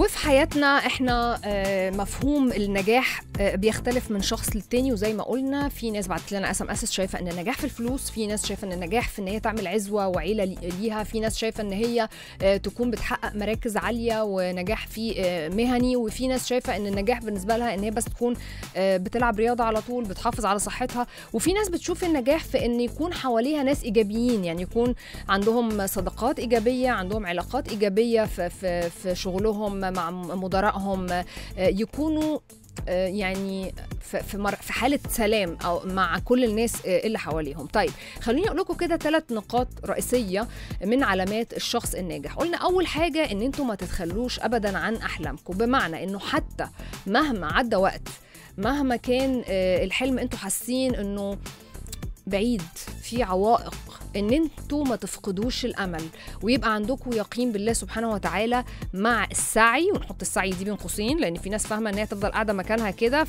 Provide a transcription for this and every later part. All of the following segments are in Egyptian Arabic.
في حياتنا احنا آه، مفهوم النجاح آه، بيختلف من شخص للتاني وزي ما قلنا في ناس بعتت لنا اس ام اس شايفه ان النجاح في الفلوس في ناس شايفه ان النجاح في ان هي تعمل عزوه وعيله لي- ليها في ناس شايفه ان هي آه، تكون بتحقق مراكز عاليه ونجاح في آه، مهني وفي ناس شايفه ان النجاح بالنسبه لها ان هي بس تكون آه، بتلعب رياضه على طول بتحافظ على صحتها وفي ناس بتشوف النجاح في ان يكون حواليها ناس ايجابيين يعني يكون عندهم صداقات ايجابيه عندهم علاقات ايجابيه في في في شغلهم مع مدراءهم آه، يكونوا آه، يعني في في مر- في حاله سلام او مع كل الناس آه، اللي حواليهم طيب خلوني اقول لكم كده ثلاث نقاط رئيسيه من علامات الشخص الناجح قلنا اول حاجه ان انتم ما تتخلوش ابدا عن احلامكم بمعنى انه حتى مهما عدى وقت مهما كان آه، الحلم انتوا حاسين انه بعيد في عوائق ان انتوا ما تفقدوش الامل ويبقى عندكم يقين بالله سبحانه وتعالى مع السعي ونحط السعي دي بين قوسين لان في ناس فاهمه ان هي تفضل قاعده مكانها كده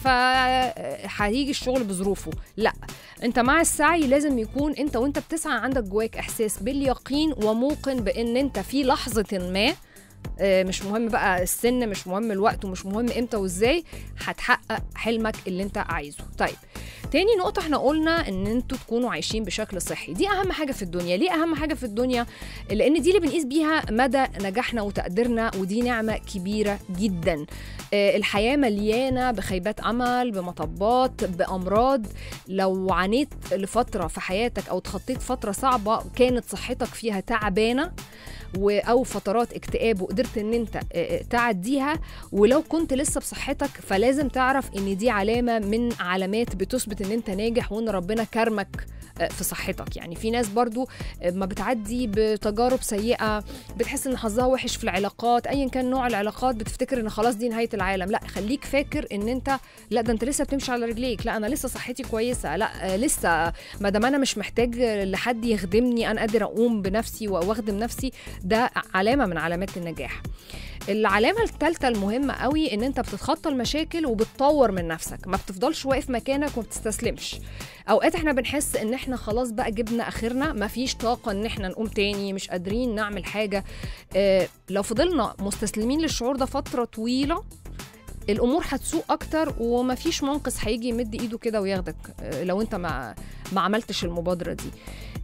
فهيجي الشغل بظروفه لا انت مع السعي لازم يكون انت وانت بتسعى عندك جواك احساس باليقين وموقن بان انت في لحظه ما آه، مش مهم بقى السن مش مهم الوقت ومش مهم امتى وازاي هتحقق حلمك اللي انت عايزه طيب تاني نقطة احنا قلنا ان انتوا تكونوا عايشين بشكل صحي دي اهم حاجة في الدنيا ليه اهم حاجة في الدنيا لان دي اللي بنقيس بيها مدى نجاحنا وتقديرنا ودي نعمة كبيرة جدا آه، الحياة مليانة بخيبات امل بمطبات بامراض لو عانيت لفترة في حياتك او تخطيت فترة صعبة كانت صحتك فيها تعبانة و- او فترات اكتئاب وقدرت ان انت آه، آه، تعديها ولو كنت لسه بصحتك فلازم تعرف ان دي علامه من علامات بتثبت ان انت ناجح وان ربنا كرمك آه، في صحتك يعني في ناس برضو آه، ما بتعدي بتجارب سيئه بتحس ان حظها وحش في العلاقات ايا كان نوع العلاقات بتفتكر ان خلاص دي نهايه العالم لا خليك فاكر ان انت لا ده انت لسه بتمشي على رجليك لا انا لسه صحتي كويسه لا آه، لسه ما دام انا مش محتاج لحد يخدمني انا قادر اقوم بنفسي واخدم نفسي ده علامه من علامات النجاح العلامه الثالثه المهمه قوي ان انت بتتخطى المشاكل وبتطور من نفسك ما بتفضلش واقف مكانك وما بتستسلمش اوقات احنا بنحس ان احنا خلاص بقى جبنا اخرنا ما فيش طاقه ان احنا نقوم تاني مش قادرين نعمل حاجه اه لو فضلنا مستسلمين للشعور ده فتره طويله الامور هتسوء اكتر ومفيش منقذ هيجي يمد ايده كده وياخدك آه، لو انت ما ما عملتش المبادره دي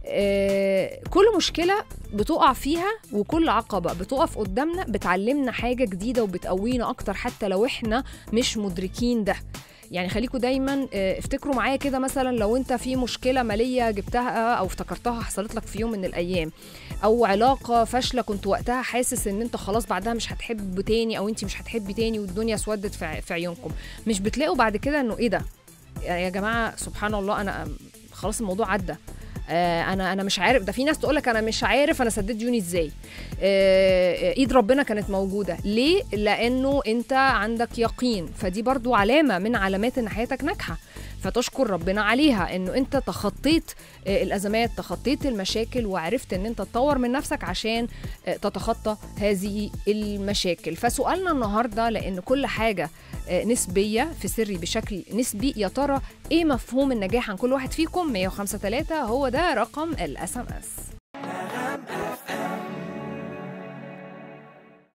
آه، كل مشكله بتقع فيها وكل عقبه بتقف قدامنا بتعلمنا حاجه جديده وبتقوينا اكتر حتى لو احنا مش مدركين ده يعني خليكوا دايما آه، افتكروا معايا كده مثلا لو انت في مشكله ماليه جبتها او افتكرتها حصلت لك في يوم من الايام او علاقه فاشله كنت وقتها حاسس ان انت خلاص بعدها مش هتحب تاني او انت مش هتحبي تاني والدنيا اسودت في ع- في عيونكم مش بتلاقوا بعد كده انه ايه ده يا جماعه سبحان الله انا خلاص الموضوع عدى آه، انا انا مش عارف ده في ناس تقول لك انا مش عارف انا سددت ديوني ازاي آه، ايد ربنا كانت موجوده ليه لانه انت عندك يقين فدي برضو علامه من علامات ان حياتك ناجحه فتشكر ربنا عليها انه انت تخطيت آه، الازمات تخطيت المشاكل وعرفت ان انت تطور من نفسك عشان آه، تتخطى هذه المشاكل فسؤالنا النهارده لان كل حاجه آه، نسبيه في سري بشكل نسبي يا ترى ايه مفهوم النجاح عن كل واحد فيكم 105 3 هو ده رقم الاس ام اس